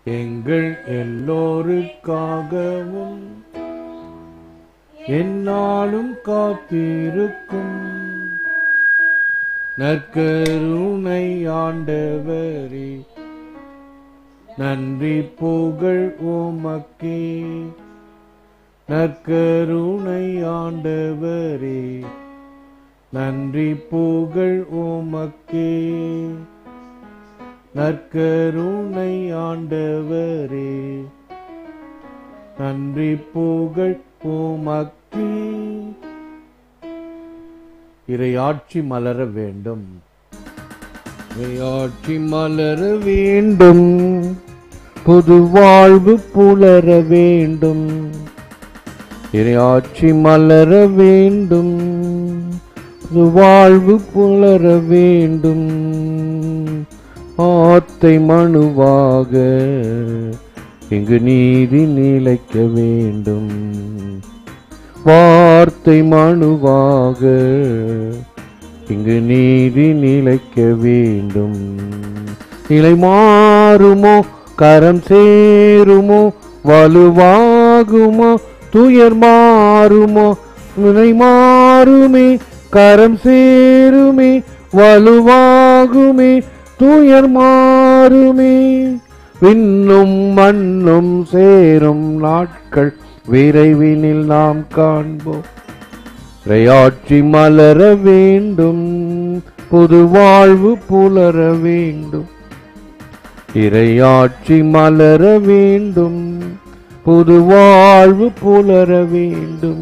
எங்கள் எல்லோருக்காகவும் என்னாலும் காத்திருக்கும் நற்கருணை ஆண்டவரே நன்றி புகழ் உமக்கே நற்கருணை ஆண்டவரே நன்றி புகழ் உமக்கே நற்கருணை ஆண்டவரே நன்றி புகழ் உமக்கே இறையாட்சி மலர வேண்டும் இறையாட்சி மலர வேண்டும் புது வாழ்வு புலர வேண்டும் இறையாட்சி மலர வேண்டும் புது வாழ்வு புலர வேண்டும் ஆத்தை மனுவாக இங்கு நீதி நிலைக்க வேண்டும் வார்த்தை மனுவாக இங்கு நீதி நிலைக்க வேண்டும் நிலை மாறுமோ கரம் சேருமோ வலுவாகுமோ துயர் மாறுமோ நிலை மாறுமே கரம் சேருமே வலுவாகுமே துயர் மாறுமே விண்ணும் மண்ணும் சேரும் நாட்கள் விரைவினில் நாம் காண்போம் இறையாட்சி மலர வேண்டும் புது வாழ்வு புலர வேண்டும் இறையாட்சி மலர வேண்டும் புது வாழ்வு புலர வேண்டும்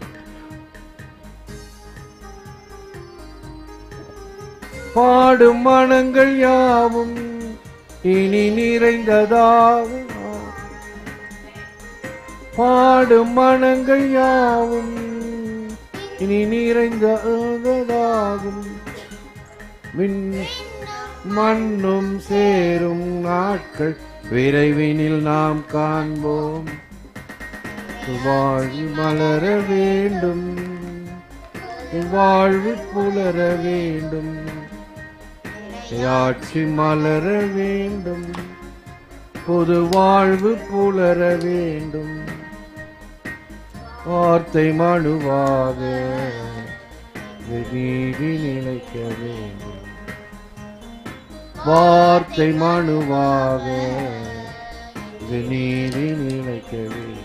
பாடும் மனங்கள் யாவும் இனி நிறைந்ததாகும் பாடும் மனங்கள் யாவும் இனி நிறைந்ததாகும் விண் மண்ணும் சேரும் நாட்கள் விரைவினில் நாம் காண்போம் வாழ்வு மலர வேண்டும் வாழ்வு புலர வேண்டும் ஆட்சி மலர வேண்டும் பொது வாழ்வு புலர வேண்டும் வார்த்தை மனுவாக நீதி நிலைக்க வேண்டும் வார்த்தை மனுவாக நீதி நிலைக்க வேண்டும்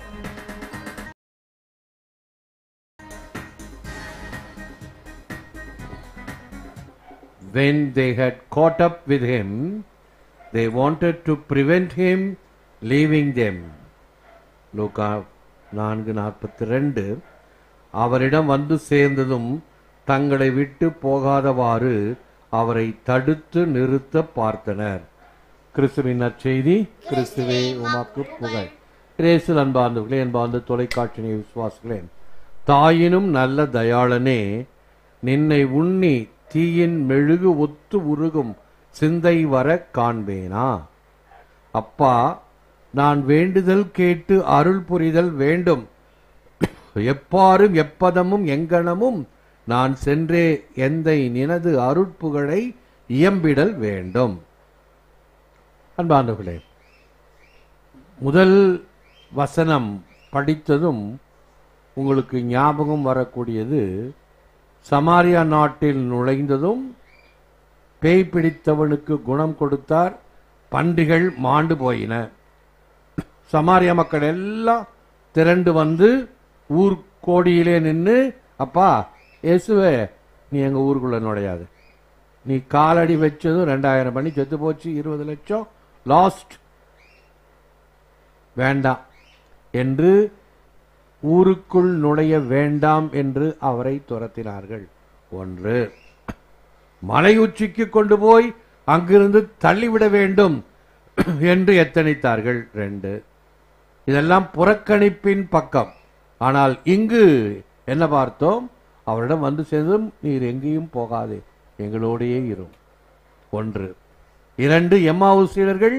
When they had caught up with him, they wanted to prevent him leaving them. லூக்கா நான்கு நாற்பத்தி ரெண்டு அவரிடம் வந்து சேர்ந்ததும் தங்களை விட்டு போகாதவாறு அவரை தடுத்து நிறுத்த பார்த்தனர் கிறிஸ்துவின் நற்செய்தி கிறிஸ்துவே உமக்கு புகழ் கிரேசு அன்பார்ந்தவர்களே அன்பார்ந்த தொலைக்காட்சி விசுவாசிகளே தாயினும் நல்ல தயாளனே நின்னை உண்ணி தீயின் மெழுகு ஒத்து உருகும் சிந்தை வர காண்பேனா அப்பா நான் வேண்டுதல் கேட்டு அருள் புரிதல் வேண்டும் எப்பாரும் எப்பதமும் எங்கனமும் நான் சென்றே எந்தை நினது அருட்புகழை இயம்பிடல் வேண்டும் அன்பாண்டவர்களே முதல் வசனம் படித்ததும் உங்களுக்கு ஞாபகம் வரக்கூடியது சமாரியா நாட்டில் நுழைந்ததும் பேய் பிடித்தவனுக்கு குணம் கொடுத்தார் பன்றிகள் மாண்டு போயின சமாரியா மக்கள் எல்லாம் திரண்டு வந்து ஊர் கோடியிலே நின்று அப்பா இயேசுவே நீ எங்க ஊருக்குள்ள நுழையாது நீ காலடி வச்சதும் ரெண்டாயிரம் பண்ணி செத்து போச்சு இருபது லட்சம் லாஸ்ட் வேண்டாம் என்று ஊருக்குள் நுழைய வேண்டாம் என்று அவரை துரத்தினார்கள் ஒன்று மலை உச்சிக்கு கொண்டு போய் அங்கிருந்து தள்ளிவிட வேண்டும் என்று எத்தனித்தார்கள் ரெண்டு இதெல்லாம் புறக்கணிப்பின் பக்கம் ஆனால் இங்கு என்ன பார்த்தோம் அவரிடம் வந்து சேர்ந்தும் நீர் எங்கேயும் போகாதே எங்களோடையே இரும் ஒன்று இரண்டு எம்மாவு சீடர்கள்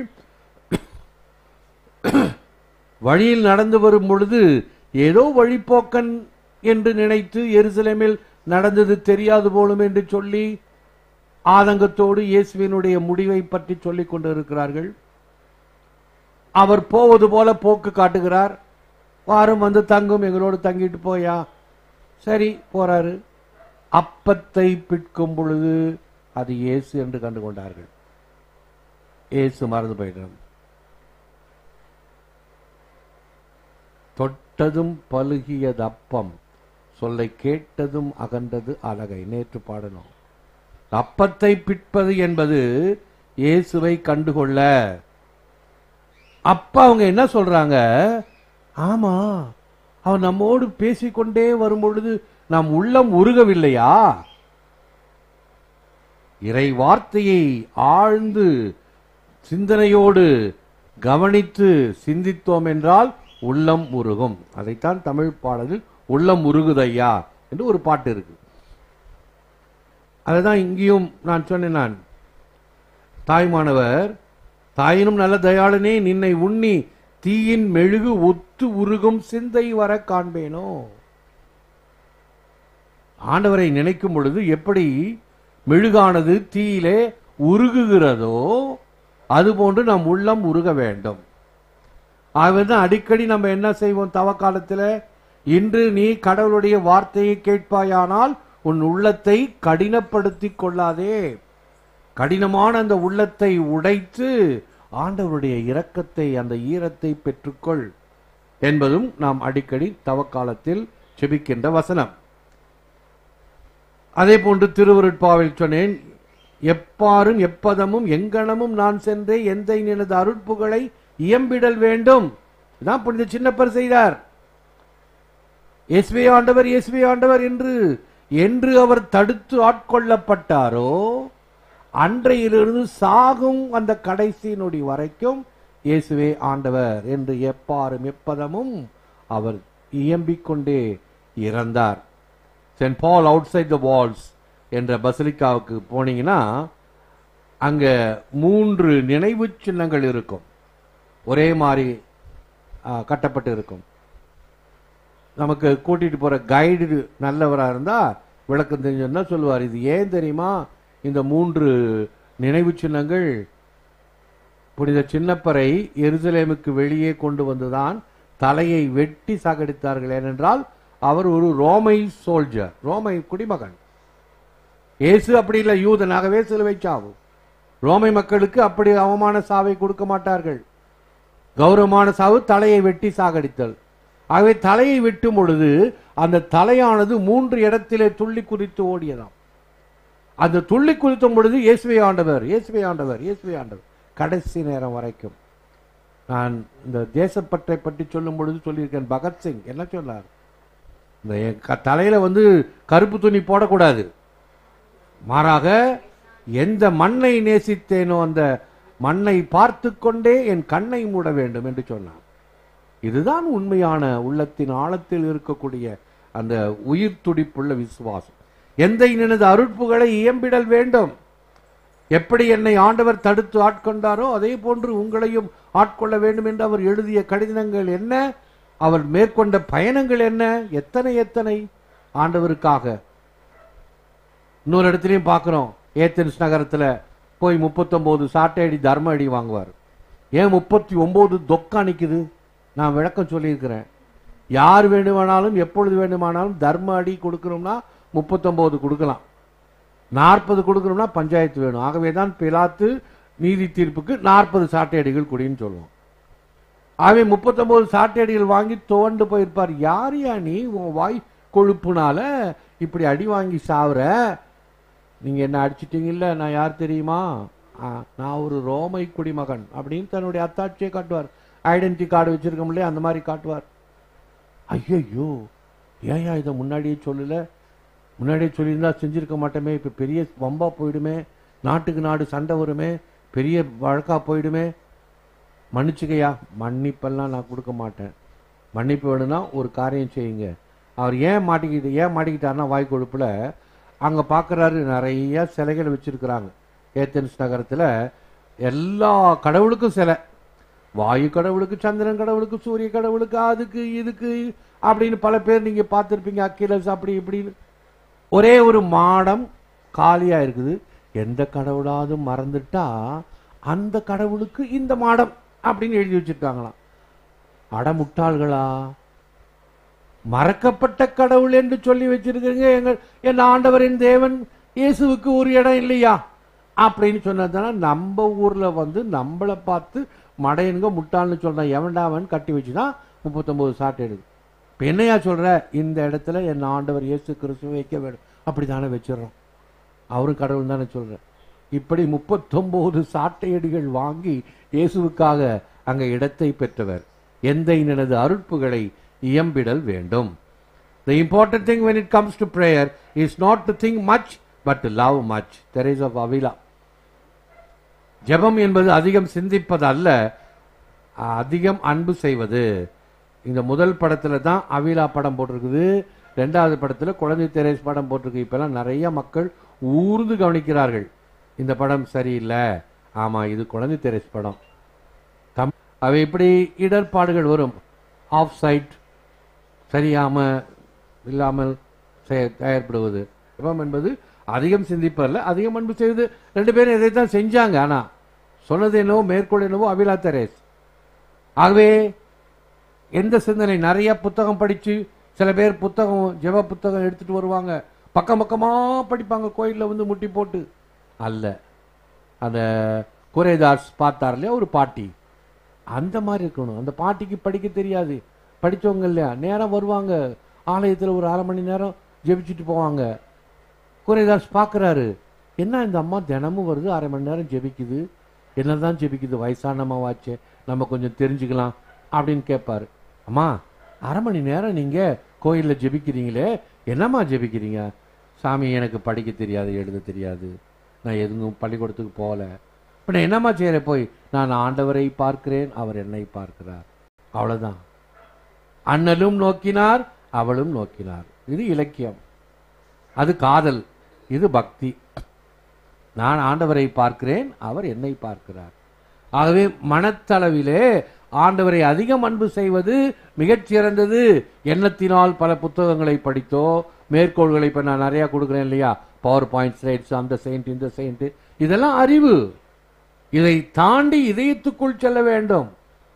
வழியில் நடந்து வரும் பொழுது ஏதோ வழிப்போக்கன் என்று நினைத்து எருசலேமில் நடந்தது தெரியாது போலும் என்று சொல்லி ஆதங்கத்தோடு இயேசுவினுடைய முடிவை பற்றி சொல்லிக் கொண்டிருக்கிறார்கள் அவர் போவது போல போக்கு காட்டுகிறார் வாரம் வந்து தங்கும் எங்களோடு தங்கிட்டு போயா சரி போறாரு அப்பத்தை பிட்கும் பொழுது அது இயேசு என்று கண்டு கொண்டார்கள் இயேசு மறந்து போயிட்டார் தொட்டதும் பழுகியது அப்பம் சொல்லை கேட்டதும் அகன்றது அழகை நேற்று பாடணும் அப்பத்தை பிட்பது என்பது இயேசுவை கண்டுகொள்ள அப்ப அவங்க என்ன சொல்றாங்க ஆமா அவன் நம்மோடு பேசிக்கொண்டே வரும்பொழுது நாம் உள்ளம் உருகவில்லையா இறை வார்த்தையை ஆழ்ந்து சிந்தனையோடு கவனித்து சிந்தித்தோம் என்றால் உள்ளம் உருகும் அதைத்தான் தமிழ் பாடலில் உள்ளம் உருகுதையா என்று ஒரு பாட்டு இருக்கு அதுதான் இங்கேயும் நான் சொன்னேன் நான் தாய்மானவர் தாயினும் நல்ல தயாளனே நின்னை உண்ணி தீயின் மெழுகு ஒத்து உருகும் சிந்தை வர காண்பேனோ ஆண்டவரை நினைக்கும் பொழுது எப்படி மெழுகானது தீயிலே உருகுகிறதோ அதுபோன்று நம் உள்ளம் உருக வேண்டும் ஆகவேதான் அடிக்கடி நம்ம என்ன செய்வோம் தவ காலத்தில் இன்று நீ கடவுளுடைய வார்த்தையை கேட்பாயானால் உன் உள்ளத்தை கடினப்படுத்திக் கொள்ளாதே கடினமான அந்த உள்ளத்தை உடைத்து ஆண்டவருடைய இரக்கத்தை அந்த ஈரத்தை பெற்றுக்கொள் என்பதும் நாம் அடிக்கடி தவக்காலத்தில் செபிக்கின்ற வசனம் அதே போன்று திருவருட்பாவில் சொன்னேன் எப்பாரும் எப்பதமும் எங்கனமும் நான் சென்றே எந்த நினது அருட்புகளை இயம்பிடல் வேண்டும் இதான் புனித சின்னப்பர் செய்தார் எஸ்வி ஆண்டவர் எஸ்வி ஆண்டவர் என்று என்று அவர் தடுத்து ஆட்கொள்ளப்பட்டாரோ அன்றையிலிருந்து சாகும் அந்த கடைசி நொடி வரைக்கும் இயேசுவே ஆண்டவர் என்று எப்பாரும் எப்பதமும் அவர் இயம்பிக் கொண்டே இறந்தார் Saint Paul outside the walls என்ற பசிலிக்காவுக்கு போனீங்கன்னா அங்க மூன்று நினைவு சின்னங்கள் இருக்கும் ஒரே மாதிரி ஆ, கட்டப்பட்டு இருக்கும் நமக்கு கூட்டிட்டு போற கைடு நல்லவரா இருந்தா விளக்கம் தெரிஞ்சோன்னா சொல்லுவார் இது ஏன் தெரியுமா இந்த மூன்று நினைவு சின்னங்கள் புனித சின்னப்பரை எருசலேமுக்கு வெளியே கொண்டு வந்துதான் தலையை வெட்டி சாகடித்தார்கள் ஏனென்றால் அவர் ஒரு ரோமை சோல்ஜர் ரோமை குடிமகன் இயேசு அப்படி இல்லை யூதனாகவே சிலுவை சாவு ரோமை மக்களுக்கு அப்படி அவமான சாவை கொடுக்க மாட்டார்கள் கௌரவமான சாவு தலையை வெட்டி சாகடித்தல் ஆகவே தலையை வெட்டும் பொழுது அந்த தலையானது மூன்று இடத்திலே துள்ளி குறித்து ஓடியதாம் அந்த துள்ளி குறித்தும் பொழுது இயேசுவை ஆண்டவர் இயேசுவை ஆண்டவர் இயேசுவை ஆண்டவர் கடைசி நேரம் வரைக்கும் நான் இந்த தேசப்பற்றை பற்றி சொல்லும் பொழுது சொல்லியிருக்கேன் பகத்சிங் என்ன சொன்னார் இந்த என் க- தலையில வந்து கருப்பு துணி போடக்கூடாது மாறாக எந்த மண்ணை நேசித்தேனோ அந்த மண்ணை பார்த்து கொண்டே என் கண்ணை மூட வேண்டும் என்று சொன்னார் இதுதான் உண்மையான உள்ளத்தின் ஆழத்தில் இருக்கக்கூடிய அந்த உயிர் துடிப்புள்ள விசுவாசம் எந்த நினது அருட்புகளை இயம்பிடல் வேண்டும் எப்படி என்னை ஆண்டவர் தடுத்து ஆட்கொண்டாரோ அதே போன்று உங்களையும் ஆட்கொள்ள வேண்டும் என்று அவர் எழுதிய கடிதங்கள் என்ன அவர் மேற்கொண்ட பயணங்கள் என்ன எத்தனை எத்தனை ஆண்டவருக்காக இன்னொரு இடத்துலையும் பார்க்கிறோம் ஏத்தன்ஸ் நகரத்துல போய் முப்பத்தொன்பது சாட்டை அடி தர்ம அடி வாங்குவார் ஏன் முப்பத்தி ஒன்பது தொக்கா நிக்குது நான் விளக்கம் சொல்லியிருக்கிறேன் யார் வேண்டுமானாலும் எப்பொழுது வேண்டுமானாலும் தர்ம அடி கொடுக்கணும்னா முப்பத்தொன்பது கொடுக்கலாம் நாற்பது கொடுக்கணும்னா பஞ்சாயத்து வேணும் ஆகவே தான் பிலாத்து நீதி தீர்ப்புக்கு நாற்பது சாட்டை அடிகள் குடின்னு சொல்லுவோம் ஆகவே முப்பத்தொன்பது சாட்டை அடிகள் வாங்கி துவண்டு போயிருப்பார் யார் யா நீ உன் வாய் கொழுப்புனால இப்படி அடி வாங்கி சாவுற நீங்க என்ன அடிச்சிட்டீங்கல்ல நான் யார் தெரியுமா ஆ, நான் ஒரு ரோமை குடிமகன் அப்படின்னு தன்னுடைய அத்தாட்சியை காட்டுவார் ஐடென்டி கார்டு வச்சிருக்க முடியல அந்த மாதிரி காட்டுவார் ஐயையோ ஏயா இதை முன்னாடியே சொல்லல முன்னாடியே சொல்லியிருந்தா செஞ்சிருக்க மாட்டோமே இப்ப பெரிய வம்பா போயிடுமே நாட்டுக்கு நாடு சண்டை வருமே பெரிய வழக்கா போயிடுமே மன்னிச்சுக்கையா மன்னிப்பெல்லாம் நான் கொடுக்க மாட்டேன் மன்னிப்பு வேணும்னா ஒரு காரியம் செய்யுங்க அவர் ஏன் மாட்டிக்கிட்டு ஏன் மாட்டிக்கிட்டாருன்னா வாய் கொழுப்புல அங்க பார்க்கறாரு நிறைய சிலைகள் வச்சிருக்கிறாங்க ஏத்தன்ஸ் நகரத்துல எல்லா கடவுளுக்கும் சிலை வாயு கடவுளுக்கு சந்திரன் கடவுளுக்கு சூரிய கடவுளுக்கு அதுக்கு இதுக்கு அப்படின்னு பல பேர் நீங்க பார்த்திருப்பீங்க அக்கிலஸ் அப்படி இப்படின்னு ஒரே ஒரு மாடம் காலியா இருக்குது எந்த கடவுளாவது மறந்துட்டா அந்த கடவுளுக்கு இந்த மாடம் அப்படின்னு எழுதி வச்சிருக்காங்களாம் அட முட்டாள்களா மறக்கப்பட்ட கடவுள் என்று சொல்லி வச்சிருக்கிறீங்க எங்கள் என் ஆண்டவரின் தேவன் இயேசுவுக்கு ஒரு இடம் இல்லையா அப்படின்னு சொன்னதுனால நம்ம ஊர்ல வந்து நம்மளை பார்த்து மடையனுங்க முட்டாள்னு சொல்றான் எவன்டாவன் கட்டி வச்சுதான் முப்பத்தொன்பது சாட்டு எடுக்கு இப்போ என்னையா சொல்ற இந்த இடத்துல என் ஆண்டவர் இயேசு கிறிஸ்துவை வைக்க வேண்டும் அப்படித்தானே வச்சிடறோம் அவரும் கடவுள் தானே சொல்ற இப்படி முப்பத்தொன்பது சாட்டையடிகள் வாங்கி இயேசுவுக்காக அங்க இடத்தை பெற்றவர் எந்த எனது அருட்புகளை இயம்பிடல் வேண்டும் The important thing when it comes to prayer is not to think much but to love much. Teresa of Avila. ஜெபம் என்பது அதிகம் சிந்திப்பது அல்ல அதிகம் அன்பு செய்வது இந்த முதல் படத்துல தான் அவிலா படம் போட்டிருக்குது ரெண்டாவது படத்துல குழந்தை தெரேஸ் படம் போட்டிருக்கு இப்பெல்லாம் நிறைய மக்கள் ஊர்ந்து கவனிக்கிறார்கள் இந்த படம் சரியில்லை ஆமா இது குழந்தை தெரேஸ் படம் தம் அவை இப்படி இடர்பாடுகள் வரும் ஆஃப் சைட் சரியாம இல்லாமல் செய- தயார்படுவது ஜெபம் என்பது அதிகம் சிந்திப்பதில்ல அதிகம் அன்பு செய்வது ரெண்டு பேரும் இதை தான் செஞ்சாங்க ஆனா சொன்னது என்னவோ மேற்கோள் என்னவோ அபிலா தெரேஸ் ஆகவே எந்த சிந்தனை நிறைய புத்தகம் படிச்சு சில பேர் புத்தகம் ஜெப புத்தகம் எடுத்துட்டு வருவாங்க பக்கம் பக்கமா படிப்பாங்க கோயில்ல வந்து முட்டி போட்டு அல்ல அந்த குரேதாஸ் பார்த்தார் இல்லையா ஒரு பாட்டி அந்த மாதிரி இருக்கணும் அந்த பாட்டிக்கு படிக்க தெரியாது படிச்சவங்க இல்லையா நேரம் வருவாங்க ஆலயத்தில் ஒரு அரை மணி நேரம் ஜெபிச்சுட்டு போவாங்க குரேதாஸ் பார்க்குறாரு என்ன இந்த அம்மா தினமும் வருது அரை மணி நேரம் ஜெபிக்குது என்னதான் ஜெபிக்குது வயசான அம்மாவாச்சே நம்ம கொஞ்சம் தெரிஞ்சுக்கலாம் அப்படின்னு கேட்பாரு அம்மா அரை மணி நேரம் நீங்க கோயில்ல ஜெபிக்கிறீங்களே என்னம்மா ஜெபிக்கிறீங்க சாமி எனக்கு படிக்க தெரியாது எழுத தெரியாது நான் எதுவும் பள்ளிக்கூடத்துக்கு போகல இப்போ நான் என்னம்மா செய்யற போய் நான் ஆண்டவரை பார்க்கிறேன் அவர் என்னை பார்க்கிறார் அவ்வளவுதான் அண்ணலும் நோக்கினார் அவளும் நோக்கினார் இது இலக்கியம் அது காதல் இது பக்தி நான் ஆண்டவரை பார்க்கிறேன் அவர் என்னை பார்க்கிறார் ஆகவே மனத்தளவிலே ஆண்டவரை அதிகம் அன்பு செய்வது மிகச் சிறந்தது எண்ணத்தினால் பல புத்தகங்களை படித்தோ மேற்கோள்களை இப்ப நான் நிறைய கொடுக்குறேன் இல்லையா பவர் பாயிண்ட் ஸ்லைட்ஸ் அந்த செயின்ட் இந்த செயின்ட் இதெல்லாம் அறிவு இதை தாண்டி இதயத்துக்குள் செல்ல வேண்டும்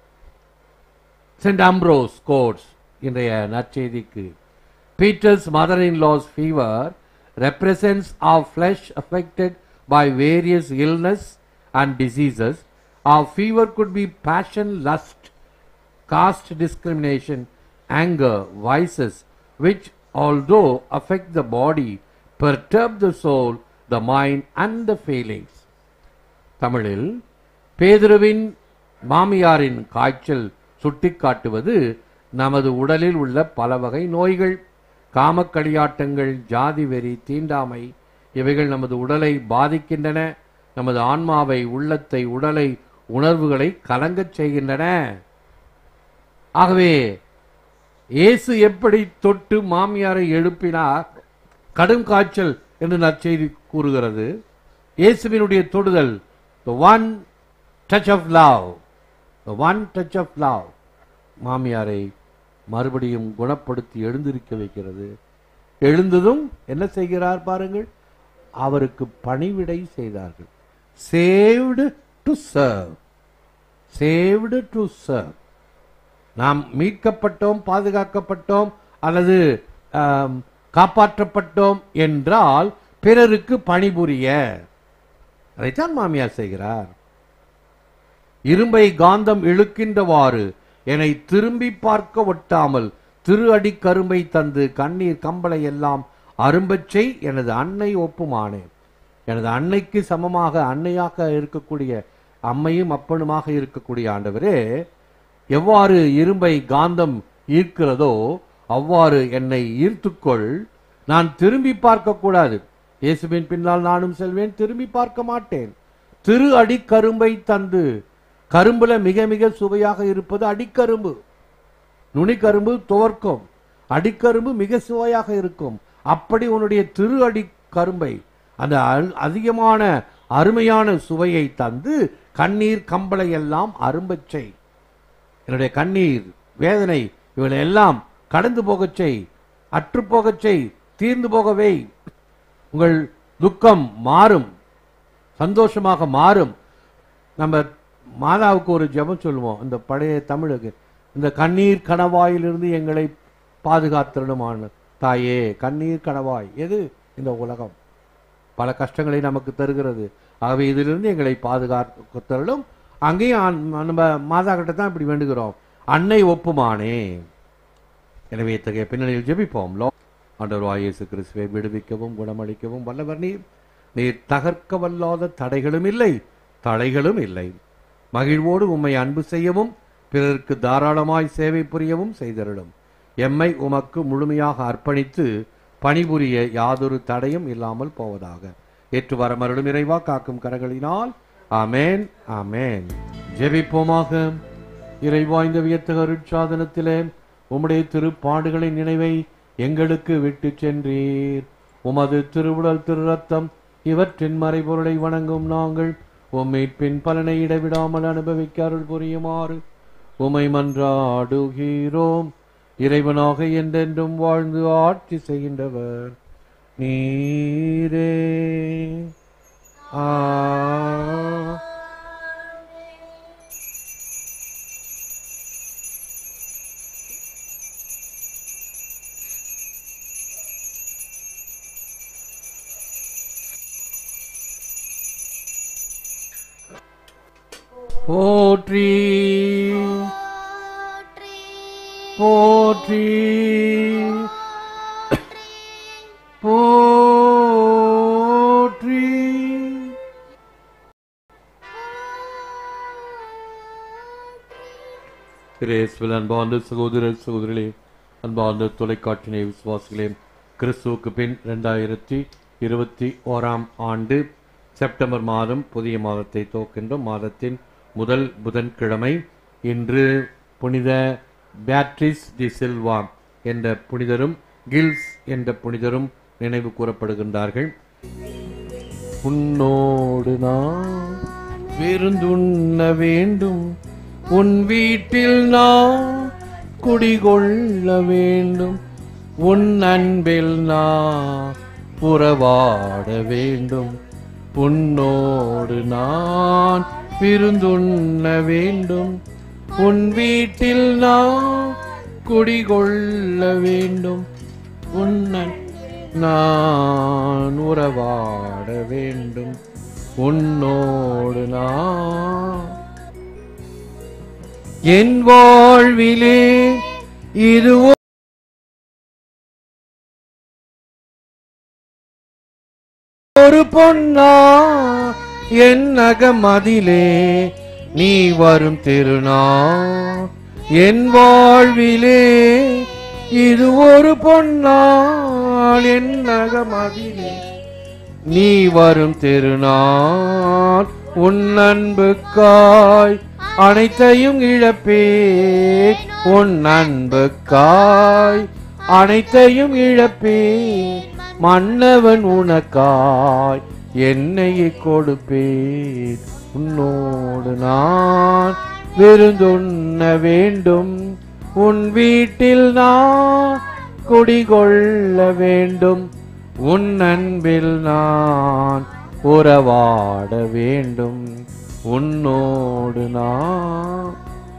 சென்ட் அம்ப்ரோஸ் கோட்ஸ் இன்றைய நற்செய்திக்கு Peter's mother-in-law's fever represents our flesh affected by various illness and diseases. Our fever could be passion, lust, caste discrimination, anger, vices, which although affect the body, perturb the soul, the mind and the feelings. தமிழில் பேதுருவின் மாமியாரின் காய்ச்சல் சுட்டிக்காட்டுவது நமது உடலில் உள்ள பல வகை நோய்கள் காமக்களியாட்டங்கள் ஜாதி வெறி தீண்டாமை இவைகள் நமது உடலை பாதிக்கின்றன நமது ஆன்மாவை உள்ளத்தை உடலை உணர்வுகளை கலங்கச் செய்கின்றன ஆகவே இயேசு எப்படி தொட்டு மாமியாரை எழுப்பினார் கடும் காய்ச்சல் என்று நற்செய்தி கூறுகிறது இயேசுவினுடைய தொடுதல் the one touch of love the one touch of love மாமியாரை மறுபடியும் குணப்படுத்தி எழுந்திருக்க வைக்கிறது எழுந்ததும் என்ன செய்கிறார் பாருங்கள் அவருக்கு பணிவிடை செய்தார்கள் saved to serve saved to serve நாம் மீட்கப்பட்டோம் பாதுகாக்கப்பட்டோம் அல்லது ஆம், காப்பாற்றப்பட்டோம் என்றால் பிறருக்கு பணிபுரிய அதைத்தான் மாமியார் செய்கிறார் இரும்பை காந்தம் இழுக்கின்றவாறு என்னை திரும்பி பார்க்க ஒட்டாமல் திரு அடி கரும்பை தந்து கண்ணீர் கம்பளை எல்லாம் அரும்பச் செய் எனது அன்னை ஒப்புமானேன் எனது அன்னைக்கு சமமாக அன்னையாக இருக்கக்கூடிய அம்மையும் அப்பனுமாக இருக்கக்கூடிய ஆண்டவரே எவ்வாறு இரும்பை காந்தம் ஈர்க்கிறதோ அவ்வாறு என்னை ஈர்த்துக்கொள் நான் திரும்பி பார்க்க கூடாது இயேசுவின் பின்னால் நானும் செல்வேன் திரும்பி பார்க்க மாட்டேன் திரு அடிக்கரும்பை தந்து கரும்புல மிக மிக சுவையாக இருப்பது அடிக்கரும்பு நுனிக்கரும்பு துவர்க்கும் அடிக்கரும்பு மிக சுவையாக இருக்கும் அப்படி உன்னுடைய திரு அடி கரும்பை அந்த அல்- அதிகமான அருமையான சுவையை தந்து கண்ணீர் கம்பளை எல்லாம் அரும்பச் செய் என்னுடைய கண்ணீர் வேதனை இவளை எல்லாம் கடந்து போகச் செய் அற்று போகச் செய் தீர்ந்து போகவே உங்கள் துக்கம் மாறும் சந்தோஷமாக மாறும் நம்ம மாதாவுக்கு ஒரு ஜெபம் சொல்லுவோம் இந்த பழைய தமிழுக்கு இந்த கண்ணீர் கணவாயிலிருந்து எங்களை பாதுகாத்திடணுமான தாயே கண்ணீர் கணவாய் எது இந்த உலகம் பல கஷ்டங்களை நமக்கு தருகிறது ஆகவே இதிலிருந்து எங்களை பாதுகாத்தருளும் அங்கேயும் ஆண்- நம்ம மாதா கிட்ட தான் இப்படி வேண்டுகிறோம் அன்னை ஒப்புமானே எனவே இத்தகைய பின்னணியில் ஜெபிப்போம் லோ ஆண்டவராய் இயேசு கிறிஸ்துவை விடுவிக்கவும் குணமளிக்கவும் வல்லவர் நீர் நீர் தகர்க்க வல்லாத தடைகளும் இல்லை தடைகளும் இல்லை மகிழ்வோடு உம்மை அன்பு செய்யவும் பிறருக்கு தாராளமாய் சேவை புரியவும் செய்தருளும் எம்மை உமக்கு முழுமையாக அர்ப்பணித்து பணிபுரிய யாதொரு தடையும் இல்லாமல் போவதாக ஏற்று வரமருளும் இறைவா காக்கும் கரங்களினால் ஆமென் ஆமென் ஜெபிப்போமாக இறைவா இந்த வியத்தக அருட்சாதனத்திலே உம்முடைய திருப்பாடுகளின் நினைவை எங்களுக்கு விட்டுச் சென்றீர் உமது திருவுடல் திரு ரத்தம் இவற்றின் மறைபொருளை வணங்கும் நாங்கள் உம்மை பின் பலனை இடைவிடாமல் அனுபவிக்க அருள் புரியுமாறு உமை மன்றாடுகிறோம் இறைவனாக என்றென்றும் வாழ்ந்து ஆட்சி செய்கின்றவர் நீரே ஆ போற்றி போற்றி போற்றி கிரேஸ்வில் அன்பார்ந்த சகோதர சகோதரிகளே அன்பார்ந்த தொலைக்காட்சி விசுவாசிகளே கிறிஸ்துவுக்கு பின் ரெண்டாயிரத்தி இருபத்தி ஓராம் ஆண்டு செப்டம்பர் மாதம் புதிய மாதத்தை துவக்கின்ற மாதத்தின் முதல் புதன்கிழமை இன்று புனித பேட்ரிஸ் டி சில்வா என்ற புனிதரும் கில்ஸ் என்ற புனிதரும் நினைவு கூறப்படுகின்றார்கள் உன்னோடு நான் விருந்துண்ண வேண்டும் உன் வீட்டில் நான் குடிகொள்ள வேண்டும் உன் அன்பில் நான் புறவாட வேண்டும் உன்னோடு நான் விருந்துண்ண வேண்டும் உன் வீட்டில் நான் குடிகொள்ள வேண்டும் உன்னன் நான் உறவாட வேண்டும் உன்னோடு நான் என் வாழ்விலே இது ஒரு பொன்னா என் அகமதிலே நீ வரும் திருநா என் வாழ்விலே இது ஒரு பொன்னாள் என் அகமதிலே நீ வரும் திருநாள் உன் அன்புக்காய் அனைத்தையும் இழப்பே உன் அன்புக்காய் அனைத்தையும் இழப்பே மன்னவன் உனக்காய் என்னையை கொடுப்பேன் உன்னோடு நான் விருந்துண்ண வேண்டும் உன் வீட்டில் நான் குடிகொள்ள வேண்டும் உன் அன்பில் நான் உறவாட வேண்டும் உன்னோடு நான்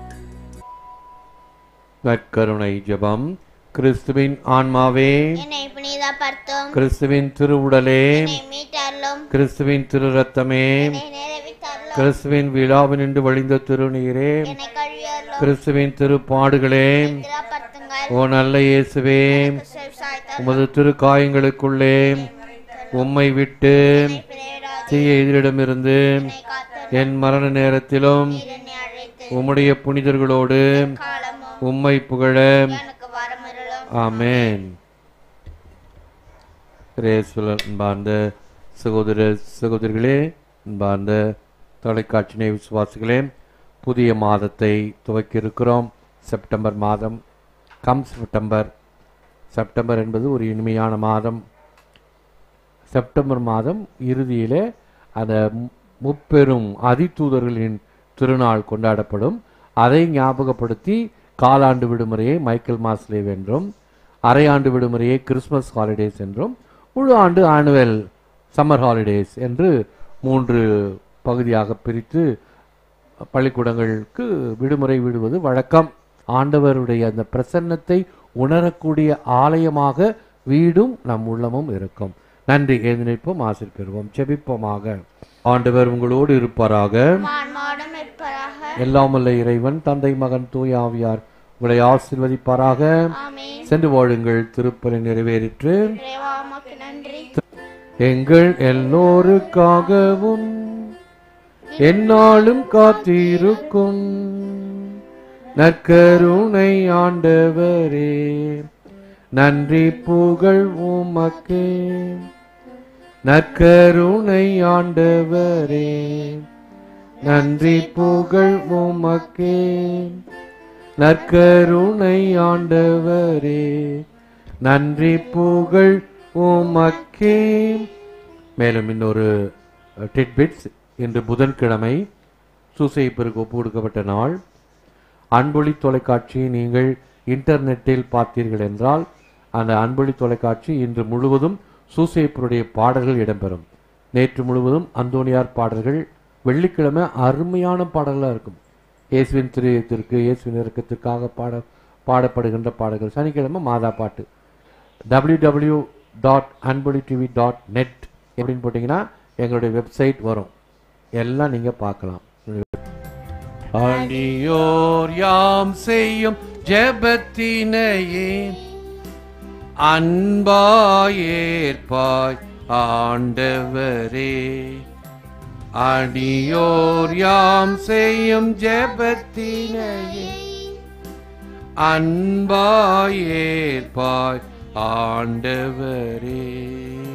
நற்கருணை ஜெபம் கிறிஸ்துவின் ஆன்மாவே என்னை புனிதப்படுத்தும் கிறிஸ்துவின் திருவுடலே என்னை மீட்டருளும் கிறிஸ்துவின் திரு ரத்தமே என்னை நிறைவேற்றருளும் கிறிஸ்துவின் விழாவினின்று வழிந்த திருநீரே என்னை கழுவியருளும் கிறிஸ்துவின் திருப்பாடுகளே திடப்படுத்துங்கள் ஓ நல்ல இயேசுவே சாய்த்தால் உமது திரு காயங்களுக்குள்ளே உம்மை விட்டு பிறராது தீய எதிரிடமிருந்து என்னை காத்து என் மரண நேரத்திலும் என்னை அழைத்து உம்முடைய புனிதர்களோடு காலமும் உம்மை புகழ எனக்கு வரமருளும் ஆமென் கிரேஸ்வல அன்பார்ந்த சகோதர சகோதரிகளே அன்பார்ந்த தொலைக்காட்சி விசுவாசிகளே புதிய மாதத்தை துவக்கி இருக்கிறோம் செப்டம்பர் மாதம் கம் செப்டம்பர் செப்டம்பர் என்பது ஒரு இனிமையான மாதம் செப்டம்பர் மாதம் இறுதியிலே அந்த மு- முப்பெரும் அதிதூதர்களின் திருநாள் கொண்டாடப்படும் அதை ஞாபகப்படுத்தி காலாண்டு விடுமுறையை மைக்கேல் மாஸ்லேவ் என்றும் அரையாண்டு விடுமுறையை கிறிஸ்மஸ் ஹாலிடேஸ் என்றும் முழு ஆண்டு ஆனுவல் சம்மர் ஹாலிடேஸ் என்று மூன்று பகுதியாக பிரித்து பள்ளிக்கூடங்களுக்கு விடுமுறை விடுவது வழக்கம் ஆண்டவருடைய அந்த பிரசன்னத்தை உணரக்கூடிய ஆலயமாக வீடும் நம் உள்ளமும் இருக்கும் நன்றி எழுந்திருப்போம் ஆசிர் பெறுவோம் செபிப்போமாக ஆண்டவர் உங்களோடு இருப்பாராக மான்மாடம் இருப்பதாக எல்லாமல்ல இறைவன் தந்தை மகன் தூய ஆவியார் உங்களை ஆசிர்வதிப்பாராக ஆமென் சென்று வாழுங்கள் திருப்பலி நிறைவேறிற்று இறைவா உமக்கு நன்றி எங்கள் எல்லோருக்காகவும் எந்நாளும் காத்திருக்கும் நற்கருணை ஆண்டவரே நன்றி புகழ் உமக்கே நற்கருணை ஆண்டவரே நன்றி புகழ் உமக்கே நற்கருணை ஆண்டவரே நன்றி புகழ் உமக்கே மேலும் இன்னொரு டிட்பிட்ஸ் இன்று புதன்கிழமை சூசைப்பிற்கு ஒப்பு கொடுக்கப்பட்ட நாள் அன்பொழி தொலைக்காட்சியை நீங்கள் இன்டர்நெட்டில் பார்த்தீர்கள் என்றால் அந்த அன்பொழி தொலைக்காட்சி இன்று முழுவதும் சூசைப்பருடைய பாடல்கள் இடம்பெறும் நேற்று முழுவதும் அந்தோனியார் பாடல்கள் வெள்ளிக்கிழமை அருமையான பாடல்களாக இருக்கும் இயேசுவின் திரியத்திற்கு இயேசுவின் இறக்கத்திற்காக பாட பாடப்படுகின்ற பாடல்கள் சனிக்கிழமை மாதா பாட்டு www.anboliTV.net dot Anboli TV dot net எப்படின்னு போட்டிங்கன்னா எங்களுடைய வெப்சைட் வரும் எல்லாம் நீங்கள் பார்க்கலாம் அடியோர் யாம் செய்யும் ஜெபத்தினையே அன்பாயேற்பாய் ஆண்டவரே அடியோர் யாம் செய்யும் ஜெபத்தினையே அன்பாயேற்பாய் ஆண்டவரே